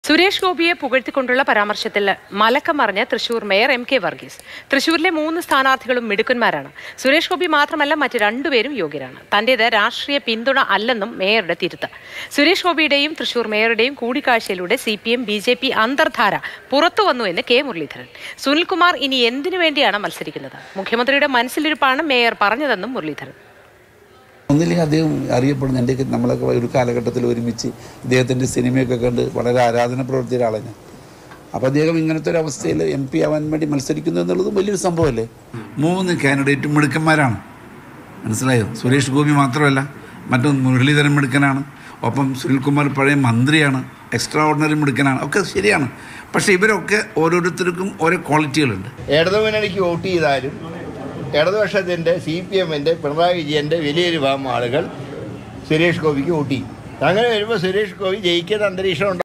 സുരേഷ് ഗോപിയെ പുകഴ്ത്തിക്കൊണ്ടുള്ള പരാമർശത്തിൽ മലക്കം മറിഞ്ഞ Thrissur mayor M K Varghese തൃശൂരിലെ മൂന്ന് സ്ഥാനാർത്ഥികളും മിടുക്കന്മാരാണ് സുരേഷ് ഗോപി മാത്രമല്ല മറ്റ് രണ്ടുപേരും യോഗ്യരാണ് തന്റേത് രാഷ്ട്രീയ പിന്തുണ അല്ലെന്നും മേയറുടെ തിരുത്ത് സുരേഷ് ഗോപിയുടെയും തൃശൂർ മേയറുടെയും കൂടിക്കാഴ്ചയിലൂടെ C P M B J P അന്തർധാര പുറത്തു വന്നു എന്ന് കെ മുരളീധരൻ സുനിൽകുമാർ ഇനി എന്തിനു വേണ്ടിയാണ് മത്സരിക്കുന്നത് മുഖ്യമന്ത്രിയുടെ മനസ്സിലിരിപ്പാണ് മേയർ പറഞ്ഞതെന്നും മുരളീധരൻ ഒന്നില്ലെങ്കിൽ അദ്ദേഹം അറിയപ്പെടുന്ന എൻ്റെയൊക്കെ നമ്മളൊക്കെ ഒരു കാലഘട്ടത്തിൽ ഒരുമിച്ച് ഇദ്ദേഹത്തിൻ്റെ സിനിമയൊക്കെ കണ്ട് വളരെ ആരാധന പ്രവർത്തിയ ഒരാളാണ് ഞാൻ അപ്പോൾ അദ്ദേഹം ഇങ്ങനത്തെ ഒരു അവസ്ഥയിൽ എം പി ആവാൻ വേണ്ടി മത്സരിക്കുന്നു എന്നുള്ളത് വലിയൊരു സംഭവമല്ലേ മൂന്ന് കാൻഡിഡേറ്റും മിടുക്കന്മാരാണ് മനസ്സിലായോ സുരേഷ് ഗോപി മാത്രമല്ല മറ്റൊന്ന് മുരളീധരൻ മിടുക്കനാണ് ഒപ്പം സുനിൽകുമാർ പഴയ മന്ത്രിയാണ് എക്സ്ട്രാ ഓർഡിനറി മിടുക്കനാണ് ഒക്കെ ശരിയാണ് പക്ഷേ ഇവരൊക്കെ ഓരോരുത്തർക്കും ഓരോ ക്വാളിറ്റികളുണ്ട് ഇടതുമുന്നണിക്ക് വോട്ട് ചെയ്താലും ഇടതുപക്ഷത്തിൻ്റെ സി പി എമ്മിൻ്റെ പിണറായി വിജയൻ്റെ വലിയൊരു ഭാഗം ആളുകൾ സുരേഷ് ഗോപിക്ക് വോട്ട് ചെയ്യും അങ്ങനെ വരുമ്പോൾ സുരേഷ് ഗോപി ജയിക്കുന്ന അന്തരീക്ഷം ഉണ്ടാവും